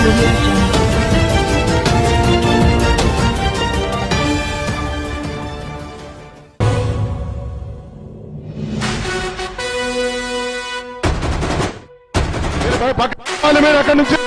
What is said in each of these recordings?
audio jungle. మీరు పక్కన మీరు అక్కడి నుంచి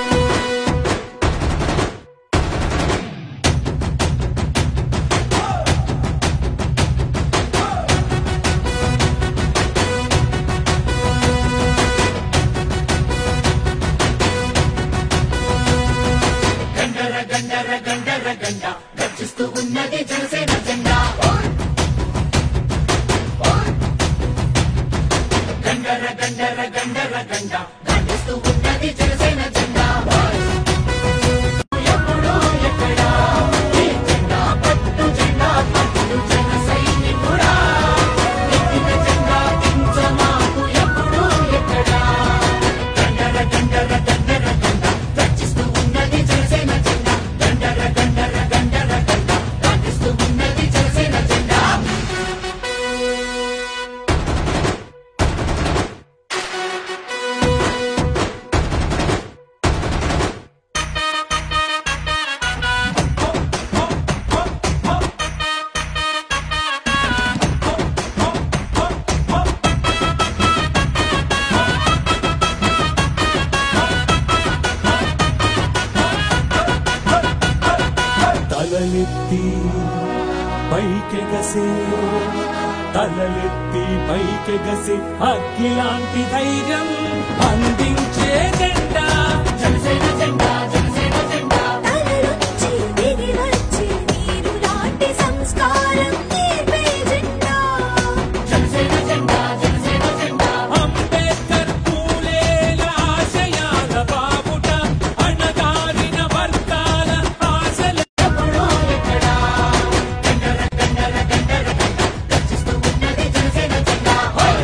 తలలెత్తి పైకెగసే తలలెత్తి పైకెగసే అగ్గిలాంటి ధైర్యం అందించే జెండా జనసేన జెండా జనసేన జెండా తలలొచ్చి దిగి వచ్చి నీరు లాంటి సంస్కారం నేర్పే జెండా జనసేన జెండా జనసేన జెండా అంబేద్కర్ పూలేల ఆశయాల బాబుట అణగారిన వర్గాల ఆశల ఎప్పుడో ఎక్కడా గండర గండర గండర గండ రచిస్తూ ఉన్నది జనసేన జెండా హోయ్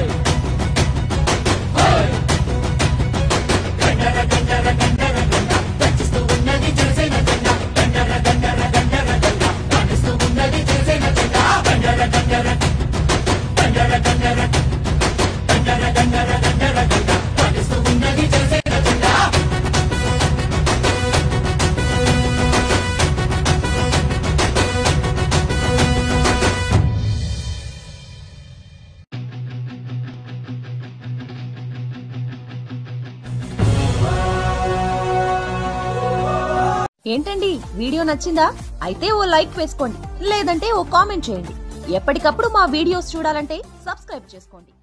హోయ్ గండర గండర గండర గండ రచిస్తూ ఉన్నది జనసేన జెండా గండర గండర గండర గండ రచిస్తూ ఉన్నది జనసేన జెండా గండర గండర గండర గండర గండర గండర గండర గండ రచిస్తూ ఉన్నది జనసేన జెండా ఏంటండి వీడియో నచ్చిందా అయితే ఓ లైక్ వేసుకోండి లేదంటే ఓ కామెంట్ చేయండి ఎప్పటికప్పుడు మా వీడియోస్ చూడాలంటే సబ్స్క్రైబ్ చేసుకోండి